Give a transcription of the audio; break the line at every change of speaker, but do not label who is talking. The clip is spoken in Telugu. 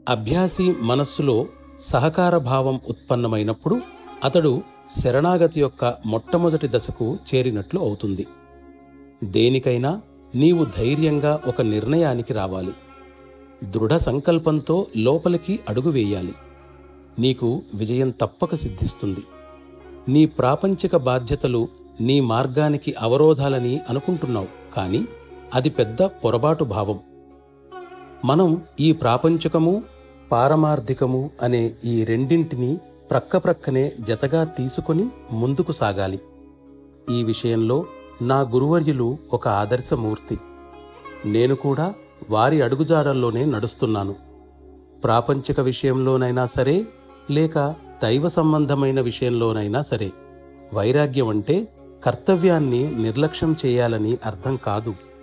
అభ్యాసి మనస్సులో సహకార భావం ఉత్పన్నమైనప్పుడు అతడు శరణాగతి యొక్క మొట్టమొదటి దశకు చేరినట్లు అవుతుంది దేనికైనా నీవు ధైర్యంగా ఒక నిర్ణయానికి రావాలి దృఢ సంకల్పంతో లోపలికి అడుగు వేయాలి నీకు విజయం తప్పక సిద్ధిస్తుంది నీ ప్రాపంచిక బాధ్యతలు నీ మార్గానికి అవరోధాలని అనుకుంటున్నావు కానీ అది పెద్ద పొరబాటు భావం మనం ఈ ప్రాపంచికము పారమార్థికము అనే ఈ రెండింటినీ ప్రక్కప్రక్కనే జతగా తీసుకొని ముందుకు సాగాలి ఈ విషయంలో నా గురువర్యులు ఒక ఆదర్శమూర్తి నేను కూడా వారి అడుగుజాడల్లోనే నడుస్తున్నాను ప్రాపంచిక విషయంలోనైనా సరే లేక దైవ సంబంధమైన విషయంలోనైనా సరే వైరాగ్యం అంటే కర్తవ్యాన్ని నిర్లక్ష్యం చేయాలని అర్థం కాదు